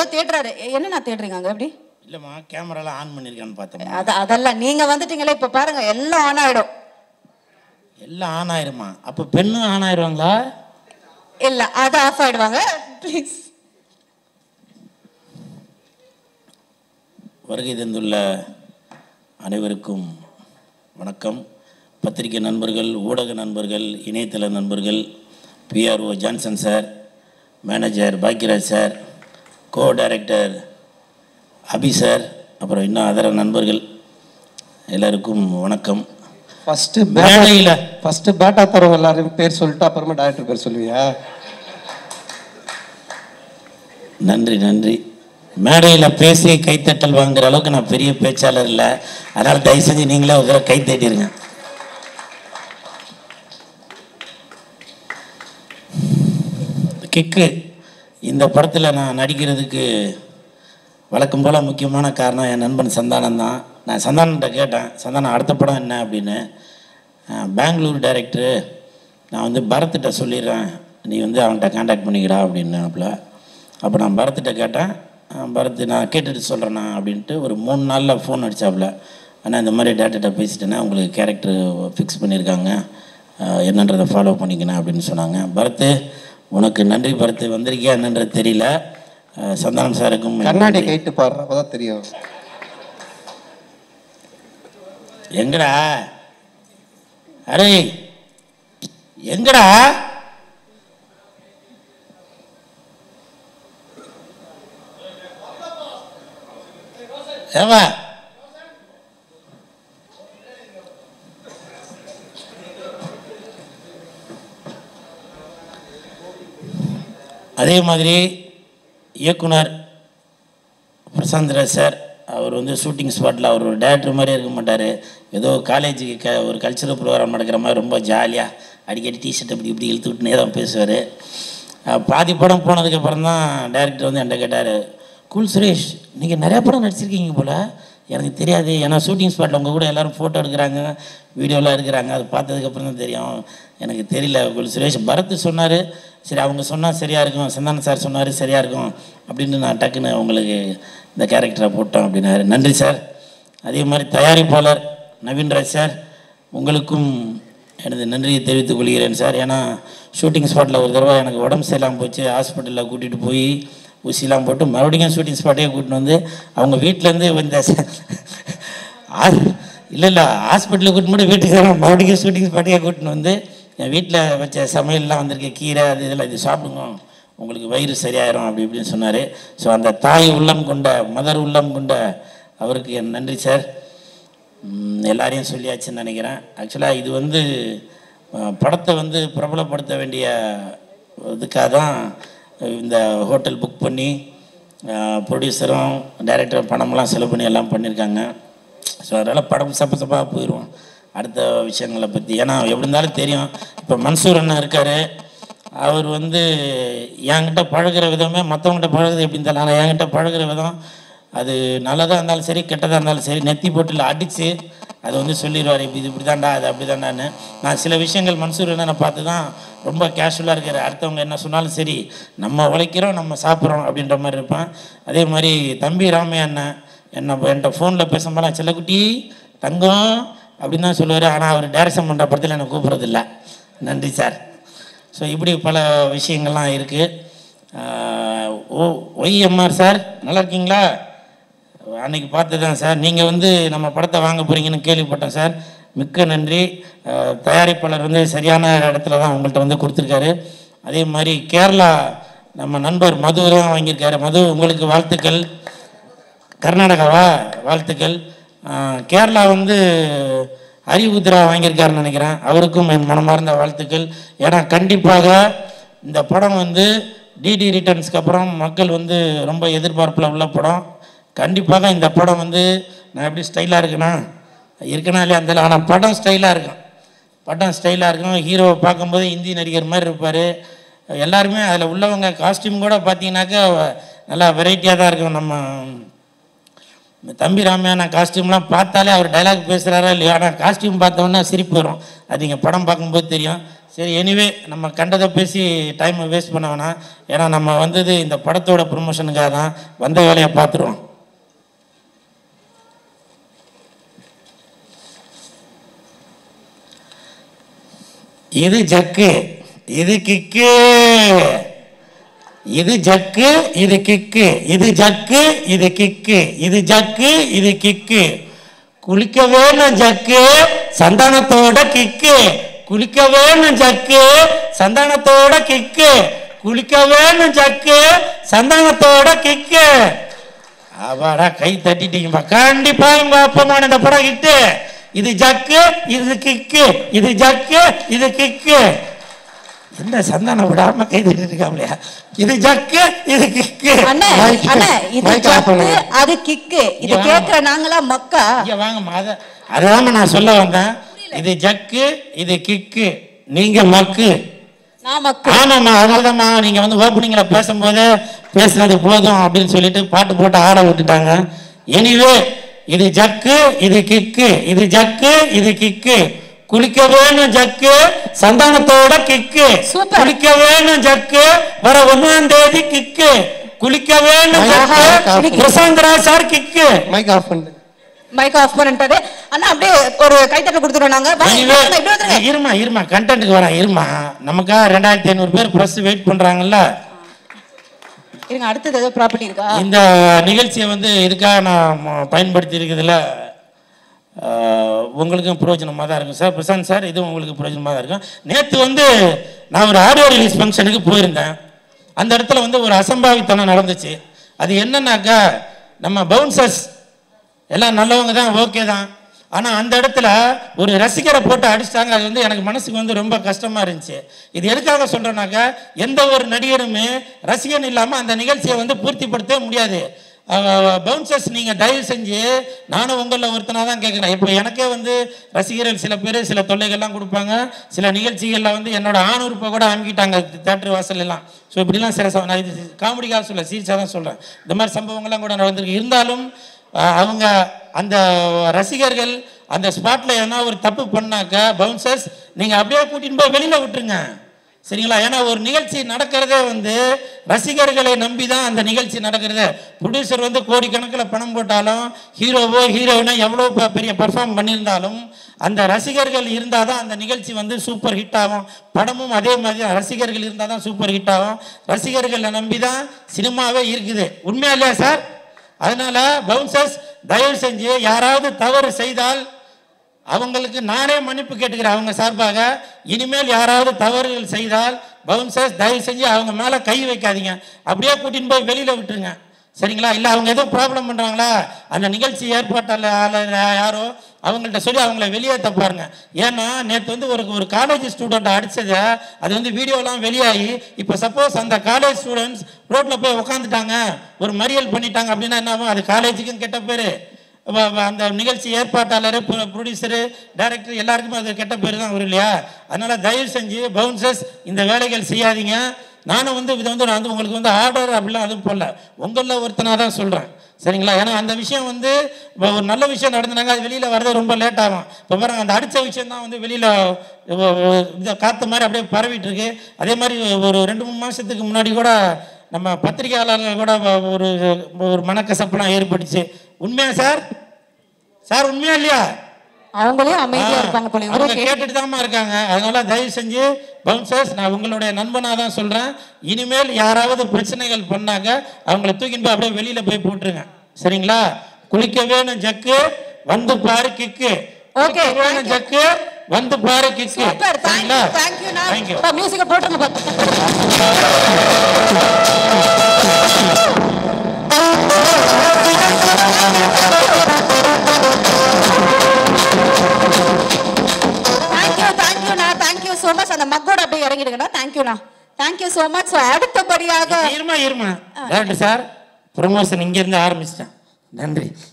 ஏதோ தேடுறாரு என்ன நான் தேடுறீங்க அங்க எப்படி இல்லைம்மா கேமராலாம் ஆன் பண்ணியிருக்கான்னு பார்த்தோம்மா அத அதெல்லாம் நீங்க வந்துட்டீங்களே இப்ப பாருங்க எல்லாம் ஆன் ஆயிடும் எல்லாம் ஆன் ஆயிருமா அப்போ பெண்ணும் ஆன் ஆயிருவாங்களா இல்ல அது ஆஃப் ஆயிடுவாங்க ப்ளீஸ் வருகை தந்துள்ள அனைவருக்கும் வணக்கம் பத்திரிகை நண்பர்கள் ஊடக நண்பர்கள் இணையதள நண்பர்கள் PRO Johnson sir manager Bhagyaraj sir co director Abhi sir அப்புறம் இன்னும் அதர நண்பர்கள் எல்லாருக்கும் வணக்கம் ஃபர்ஸ்ட் மேடையில் ஃபர்ஸ்ட் பேட்டா தரவங்க எல்லாரும் பேர் சொல்லிட்டு அப்புறமா டைரக்டர் பேர் சொல்லுவியா நன்றி நன்றி மேடையில் பேசி கைத்தட்டல் வாங்குற அளவுக்கு நான் பெரிய பேச்சாளர் இல்லை அதனால் தயவு செஞ்சு நீங்களே ஒரு தடவை கை தட்டிடுங்க கிக்கு இந்த படத்தில் நான் நடிக்கிறதுக்கு வழக்கம் போல் முக்கியமான காரணம் என் நண்பன் சந்தானம் தான் நான் சந்தானன்ட்ட கேட்டேன் சந்தானம் அடுத்த படம் என்ன அப்படின்னு அஹ், பெங்களூர் டைரக்டரு நான் வந்து பரத்திட்ட சொல்லிடுறேன் நீ வந்து அவன்கிட்ட காண்டாக்ட் பண்ணிக்கடா அப்படின்னாப்புல அப்போ நான் பரத்திட்ட கேட்டேன் அஹ், பரத் நான் கேட்டுட்டு சொல்கிறேண்ணா அப்படின்ட்டு ஒரு மூணு நாளில் ஃபோன் அடிச்சாப்புல ஆனால் இந்த மாதிரி டேட்டாட்ட பேசிட்டேன்னா உங்களுக்கு கேரக்டர் ஃபிக்ஸ் பண்ணியிருக்காங்க அஹ், என்னன்றதை ஃபாலோ பண்ணிக்கணும் அப்படின்னு சொன்னாங்க பரத்து உனக்கு நன்றி பரத்து வந்திருக்கியா என்னன்றது தெரியல அஹ், சந்தானம் சாருக்கும் கண்ணாடி கைட்டு பாடுற அப்பதான் தெரியும் எங்கடா அரே எங்கடா ஏவா அதே மாதிரி இயக்குனர் பிரசாந்த் ராஜ் சார் அவர் வந்து ஷூட்டிங் ஸ்பாட்டில் அவர் ஒரு டேரக்டர் மாதிரியே இருக்க மாட்டார் ஏதோ காலேஜுக்கு க ஒரு கல்ச்சரல் ப்ரோக்ராம் நடக்கிற மாதிரி ரொம்ப ஜாலியாக அடிக்கடி டிஷர்ட் இப்படி இப்படி இழுத்து விட்டுனே தான் பேசுவார் பாதி படம் போனதுக்கப்புறம் தான் டேரக்டர் வந்து என்கிட்ட கேட்டார் கூல் சுரேஷ் நீங்கள் நிறையா படம் நடிச்சிருக்கீங்க போல் எனக்கு தெரியாது ஏன்னா ஷூட்டிங் ஸ்பாட்டில் உங்கள் கூட எல்லோரும் ஃபோட்டோ எடுக்கிறாங்க வீடியோலாம் எடுக்கிறாங்க அது பார்த்ததுக்கப்புறம் தான் தெரியும் எனக்கு தெரியல குல் சுரேஷ் பரத் சொன்னார் சரி அவங்க சொன்னால் சரியாக இருக்கும் சந்தானம் சார் சொன்னார் சரியாக இருக்கும் அப்படின்னு நான் டக்குன்னு உங்களுக்கு இந்த கேரக்டரை போட்டோம் அப்படின்னாரு நன்றி சார் அதே மாதிரி தயாரிப்பாளர் நவீன்ராஜ் சார் உங்களுக்கும் எனது நன்றியை தெரிவித்துக் கொள்கிறேன் சார் ஏன்னா ஷூட்டிங் ஸ்பாட்டில் ஒரு தடவை எனக்கு உடம்பு சரியில்லாமல் போச்சு ஹாஸ்பிட்டலில் கூட்டிகிட்டு போய் ஊசிலாம் போட்டு மறுபடியும் ஷூட்டிங் ஸ்பாட்டே கூட்டின்னு வந்து அவங்க வீட்டிலேருந்து இந்த இல்லை இல்லை ஹாஸ்பிட்டலுக்கு கூட்டின்னு போய் வீட்டுக்கு வர மறுபடியும் ஷூட்டிங் ஸ்பாட்டே கூட்டின்னு வந்து என் வீட்டில் வச்ச சமையல்லாம் வந்திருக்க கீரை அது இதெல்லாம் இது சாப்பிடுங்க உங்களுக்கு வயிறு சரியாயிரும் அப்படி இப்படின்னு சொன்னார் ஸோ அந்த தாய் உள்ளம் கொண்ட மதர் உள்ளம் கொண்ட அவருக்கு என் நன்றி சார் ம், எல்லாரையும் சொல்லியாச்சுன்னு நினைக்கிறேன் ஆக்சுவலாக இது வந்து அஹ், படத்தை வந்து பிரபலப்படுத்த வேண்டிய இதுக்காக தான் இந்த ஹோட்டல் புக் பண்ணி ப்ரொடியூசரும் டைரக்டரும் பணமெல்லாம் செலவு பண்ணி எல்லாம் பண்ணியிருக்காங்க ஸோ அதனால் படம் சப்ப சப்பாக போயிடுவோம் அடுத்த விஷயங்களை பற்றி ஏன்னா எப்படி இருந்தாலும் தெரியும் இப்போ மன்சூர் அண்ணன் இருக்கார் அவர் வந்து என்கிட்ட பழகுற விதமே மற்றவங்ககிட்ட பழகுறது எப்படி இருந்தாலும் ஆனால் என்கிட்ட பழகுற விதம் அது நல்லதாக இருந்தாலும் சரி கெட்டதாக இருந்தாலும் சரி நெத்தி போட்டில் அடித்து அதை வந்து சொல்லிடுவார் இப்படி இது இப்படி தான்டா அது அப்படி தான்டான்னு நான் சில விஷயங்கள் மன்சூர் என்னென்ன பார்த்து தான் ரொம்ப கேஷுவலாக இருக்கிற அடுத்தவங்க என்ன சொன்னாலும் சரி நம்ம உழைக்கிறோம் நம்ம சாப்பிட்றோம் அப்படின்ற மாதிரி இருப்பேன் அதே மாதிரி தம்பி ராமையா அண்ணன் என்ன என்கிட்ட ஃபோனில் பேசும்போது செல்லக்குட்டி தங்கம் அப்படின்னு தான் சொல்லுவார் ஆனால் அவர் டைரக்ஷன் பண்ணுற படத்தில் என்னை கூப்பிட்றதில்ல நன்றி சார் ஸோ இப்படி பல விஷயங்கள்லாம் இருக்குது ஓ ஒய்எம்ஆர் சார் நல்லா இருக்கீங்களா அன்னைக்கு பார்த்ததான் சார் நீங்கள் வந்து நம்ம படத்தை வாங்க போகிறீங்கன்னு கேள்விப்பட்டேன் சார் மிக்க நன்றி அஹ், தயாரிப்பாளர் வந்து சரியான இடத்துல தான் உங்கள்கிட்ட வந்து கொடுத்துருக்காரு அதே மாதிரி கேரளா நம்ம நண்பர் மது தான் வாங்கியிருக்காரு மது உங்களுக்கு வாழ்த்துக்கள் கர்நாடகாவா வாழ்த்துக்கள் அஹ், கேரளா வந்து ஹரிபுத்ரா வாங்கியிருக்காருன்னு நினைக்கிறேன் அவருக்கும் என் மனமார்ந்த வாழ்த்துக்கள் ஏன்னா கண்டிப்பாக இந்த படம் வந்து டிடி ரிட்டர்ன்ஸ்க்கு அப்புறம் மக்கள் வந்து ரொம்ப எதிர்பார்ப்பில் உள்ள படம் கண்டிப்பாக இந்த படம் வந்து நான் எப்படி ஸ்டைலாக இருக்கேனா இருக்கனா இல்லையா அந்த ஆனால் படம் ஸ்டைலாக இருக்கும் படம் ஸ்டைலாக இருக்கும் ஹீரோவை பார்க்கும்போது இந்தி நடிகர் மாதிரி இருப்பார் எல்லாருமே அதில் உள்ளவங்க காஸ்டியூம் கூட பார்த்தீங்கன்னாக்கா நல்லா வெரைட்டியாக தான் இருக்கும் நம்ம இந்த தம்பி ராமையான காஸ்டியூம்லாம் பார்த்தாலே அவர் டைலாக் பேசுகிறாரா இல்லையா ஆனால் காஸ்டியூம் பார்த்தோன்னா சிரிப்பு வரும் அது நீங்கள் படம் பார்க்கும்போது தெரியும் சரி எனிவே நம்ம கண்டதை பேசி டைமை வேஸ்ட் பண்ண வேணாம் ஏன்னா நம்ம வந்தது இந்த படத்தோட ப்ரொமோஷனுக்காக தான் வந்த வேலையை பார்த்துருவோம் இது ஜக்கு இது கிக்கு இது ஜக்கு இது கிக்கு இது ஜக்கு இது கிக்கு இது ஜக்கு இது கிக்கு குளிக்க வேணும் ஜக்கு சந்தானத்தோட கிக்கு குளிக்க வேணும் ஜக்கு சந்தானத்தோட கிக்கு குளிக்க வேணும் ஜக்கு சந்தானத்தோட கிக்கு அவாடா கை தட்டிட்டீங்கப்பா கண்டிப்பா உங்க அப்பமான இந்த படம் ஹிட்டு இது ஜக்கு இது கிக்கு இது ஜக்கு இது கிக்கு என்ன சந்தானம் விடாம கை தட்டிட்டு இருக்காங்களா இது ஜக்கு இது கிக்கு அண்ணே Mic- அண்ணே இது mic off ஜக்கு பண்ணுங்க. அது கிக்கு இது இங்க வாங்க. கேக்குற நாங்களா மக்கா இங்க வாங்கம்மா அத அதாம நான் சொல்ல வந்தேன் இது ஜக்கு இது கிக்கு நீங்க மக்கு நான் மக்கு ஆமாம்மா அதனாலதாம்மா நீங்க வந்து ஓப்பனிங்ல பேசும்போது பேசுனது போதும் அப்படின்னு சொல்லிட்டு பாட்டு போட்டு ஆட விட்டுட்டாங்க எனிவே இது ஜக்கு இது கிக்கு இது ஜக்கு இது கிக்கு குளிக்க வேணும் ஜக்கு சந்தானத்தோட கிக்கு Super. குளிக்க வேணும் ஜக்கு வர ஒன்னாம் தேதி கிக்கு குளிக்க வேணும் ஆஹா, ஜக்கு Prashanth Raj sir kick mic off பண்ணு மைக் ஆஃப் பண்ணிட்டாரு அண்ணா அப்படியே ஒரு கைத்தட்டல் கொடுத்துருவோம் நாங்க வாங்க, Anyway, அண்ணா, இப்படி வந்துருங்க இருமா இருமா கண்டென்ட்டுக்கு வரேன் இருமா நமக்கா ரெண்டாயிரத்தி ஐநூறு பேர் ப்ரெஸ் வெயிட் பண்றாங்கல்ல இருங்க அடுத்தது ஏதோ ப்ராப்பர்ட்டி இருக்கா இந்த நிகழ்ச்சியை வந்து இதுக்காக நான் ம- பயன்படுத்தி இருக்கிறதுல ஆஹ், உங்களுக்கும் பிரயோஜனமாக தான் இருக்கும் சார் பிரசாந்த் சார் இதுவும் உங்களுக்கு பிரயோஜனமாக தான் இருக்கும் நேற்று வந்து நான் ஒரு ஆடியோ ரிலீஸ் ஃபங்க்ஷனுக்கு போயிருந்தேன் அந்த இடத்துல வந்து ஒரு அசம்பாவித்தனம் நடந்துச்சு அது என்னன்னாக்கா நம்ம பவுன்சர்ஸ் எல்லாம் நல்லவங்க தான் ஓகே தான் ஆனால் அந்த இடத்துல ஒரு ரசிகரை போட்டு அடிச்சிட்டாங்க அது வந்து எனக்கு மனசுக்கு வந்து ரொம்ப கஷ்டமாக இருந்துச்சு இது எதுக்காக சொல்கிறேன்னாக்கா எந்த ஒரு நடிகருமே ரசிகன் இல்லாமல் அந்த நிகழ்ச்சியை வந்து பூர்த்திப்படுத்தவே முடியாது பவுன்சர்ஸ் நீங்கள் தயவு செஞ்சு நானும் உங்களில் ஒருத்தனாக தான் கேட்குறேன் இப்போ எனக்கே வந்து ரசிகர்கள் சில பேர் சில தொல்லைகள்லாம் கொடுப்பாங்க சில நிகழ்ச்சிகளில் வந்து என்னோட ஆணுறுப்பை கூட அமுக்கிட்டாங்க தேட்டர் வாசல் எல்லாம் ஸோ இப்படிலாம் சில ச- நான் இது காமெடிக்காக சொல்ல சீரியஸாக தான் சொல்கிறேன் இந்த மாதிரி சம்பவங்கள்லாம் கூட நடந்திருக்கு இருந்தாலும் அஹ், அவங்க அந்த ரசிகர்கள் அந்த ஸ்பாட்டில் எதனா ஒரு தப்பு பண்ணாக்க பவுன்சர்ஸ் நீங்கள் அப்படியே கூட்டின்னு போய் வெளியில் விட்டுருங்க சரிங்களா ஏன்னா ஒரு நிகழ்ச்சி நடக்கிறதே வந்து ரசிகர்களை நம்பி தான் அந்த நிகழ்ச்சி நடக்கிறது ப்ரொடியூசர் வந்து கோடிக்கணக்கில் பணம் போட்டாலும் ஹீரோவோ ஹீரோயினோ எவ்வளோ ப- பெரிய பர்ஃபார்ம் பண்ணியிருந்தாலும் அந்த ரசிகர்கள் இருந்தால் தான் அந்த நிகழ்ச்சி வந்து சூப்பர் ஹிட் ஆகும் படமும் அதே மாதிரி தான் ரசிகர்கள் இருந்தால் தான் சூப்பர் ஹிட் ஆகும் ரசிகர்களை நம்பி தான் சினிமாவே இருக்குது உண்மையா இல்லையா சார் அதனால பவுன்சர்ஸ் தயவு செஞ்சு யாராவது தவறு செய்தால் அவங்களுக்கு நானே மன்னிப்பு கேட்டுக்கிறேன் அவங்க சார்பாக இனிமேல் யாராவது தவறுகள் செய்தால் பவுன்சர்ஸ் தயவு செஞ்சு அவங்க மேலே கை வைக்காதீங்க அப்படியே கூட்டின்னு போய் வெளியில் விட்டுருங்க சரிங்களா இல்லை அவங்க எதுவும் ப்ராப்ளம் பண்ணுறாங்களா அந்த நிகழ்ச்சி ஏற்பாட்டாளர் யாரோ அவங்கள்ட்ட சொல்லி அவங்கள வெளியேற்ற பாருங்க ஏன்னா நேற்று வந்து ஒரு ஒரு காலேஜ் ஸ்டூடெண்ட் அடிச்சதை அது வந்து வீடியோலாம் வெளியாகி இப்போ சப்போஸ் அந்த காலேஜ் ஸ்டூடெண்ட்ஸ் ரோட்டில் போய் உக்காந்துட்டாங்க ஒரு மறியல் பண்ணிட்டாங்க அப்படின்னா என்ன ஆகும் அது காலேஜுக்கும் கெட்ட பேர் வ- வ- அந்த நிகழ்ச்சி ஏற்பாட்டாளர் ப்ரொடியூசரு டைரக்டர் எல்லாருக்குமே அது கெட்ட பேர் தான் வரும் இல்லையா அதனால தயவு செஞ்சு பவுன்சர்ஸ் இந்த வேலைகள் செய்யாதீங்க நானும் வந்து இதை வந்து நான் வந்து உங்களுக்கு வந்து ஆர்டர் அப்படிலாம் அதுவும் போடல உங்களில் ஒருத்தனாக தான் சொல்கிறேன் சரிங்களா ஏன்னா அந்த விஷயம் வந்து இப்ப ஒரு நல்ல விஷயம் நடந்தாங்க அது வெளியில் வரது ரொம்ப லேட் ஆகும் இப்போ பாருங்க அந்த அடித்த விஷயம் தான் வந்து வெளியில் இந்த காற்று மாதிரி அப்படியே பரவிட்டு இருக்கு அதே மாதிரி ஒரு ரெண்டு மூணு மாதத்துக்கு முன்னாடி கூட நம்ம பத்திரிகையாளர்கள் கூட ஒரு ஒரு மனக்கசப்புலாம் ஏற்பட்டுச்சு உண்மையா சார் சார் உண்மையா இல்லையா அவங்களே அமைதியா இருப்பாங்க போல அவங்க ஓகே கேட்டுட்டு தாம்மா இருக்காங்க அதனால தயவு செஞ்சு பவுன்சர்ஸ் நான் உங்களுடைய நண்பனாக தான் சொல்றேன் இனிமேல் யாராவது பிரச்சனைகள் பண்ணாங்க அவங்கள தூக்கிட்டு போய் அப்படியே வெளியில போய் போட்டுருங்க சரிங்களா குளிக்க வேணும் ஜக்கு வந்து பாரு கிக்கு Okay, குளிக்க வேணும் ஜக்கு வந்து பாரு கிக்கு சூப்பர் சரிங்களா தேங்க்யூ தேங்க்யூ தேங்க்யூ மியூசிக்கை போட்டுருங்க பாத்து. தேங்க்யூ தேங்க்யூண்ணா தேங்க்யூ ஸோ மச் அந்த மக்கோட அப்படியே இறங்கிடுங்கண்ணா தேங்க்யூண்ணா தேங்க்யூ ஸோ மச் ஸோ அடுத்தபடியாக இருமா இருமா டேரக்டர் சார் ப்ரொமோஷன் இங்க இருந்து ஆரம்பிச்சிட்டேன் நன்றி